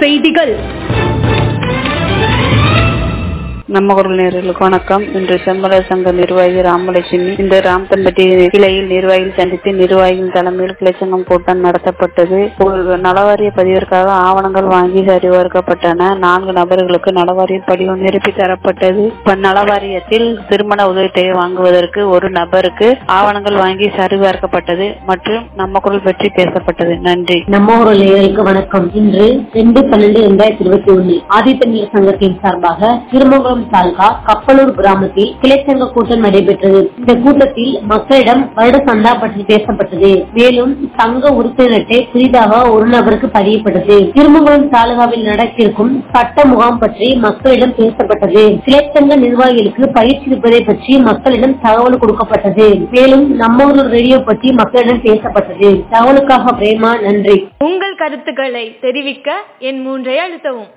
செய்திகள் நம்ம குரல் நேர்களுக்கு வணக்கம் இன்று செம்மலர் சங்க நிர்வாகி ராமலட்சுமி இந்த ராம்பன்பட்டி கிளையில் நிர்வாகிகள் சந்தித்து நிர்வாகிகள் தலைமையில் கிளைச்சங்கம் கூட்டம் நடத்தப்பட்டது ஒரு நலவாரிய பதிவிற்காக ஆவணங்கள் வாங்கி சரிபார்க்கப்பட்டன நான்கு நபர்களுக்கு நலவாரிய படிவம் நிரப்பி தரப்பட்டது இப்ப நலவாரியத்தில் திருமண உதவித்தொகை வாங்குவதற்கு ஒரு நபருக்கு ஆவணங்கள் வாங்கி சரிபார்க்கப்பட்டது மற்றும் நம்ம குரல் பற்றி பேசப்பட்டது நன்றி நம்ம ஒரு நேயர்களுக்கு வணக்கம் இன்று ரெண்டு பன்னெண்டு இரண்டாயிரத்தி இருபத்தி ஒண்ணு ஆதித்தமிழர் சங்கத்தின் சார்பாக திருமங்கலம் தாலுகா கப்பலூர் கிராமத்தில் கிளைச்சங்க கூட்டம் நடைபெற்றது இந்த கூட்டத்தில் மக்களிடம் வருட சந்தா பற்றி பேசப்பட்டது மேலும் சங்க உறுப்பினர் அட்டை புதிதாக ஒரு நபருக்கு பதியப்பட்டது திருமங்கலம் தாலுகாவில் நடக்கிருக்கும் சட்ட முகாம் பற்றி மக்களிடம் பேசப்பட்டது கிளைச்சங்க நிர்வாகிகளுக்கு பயிற்சி இருப்பதை பற்றி மக்களிடம் தகவல் கொடுக்கப்பட்டது மேலும் நம்ம ஊர் ரேடியோ பற்றி மக்களிடம் பேசப்பட்டது தகவலுக்காக பிரேமா நன்றி உங்கள் கருத்துக்களை தெரிவிக்க என் மூன்றை அழுத்தவும்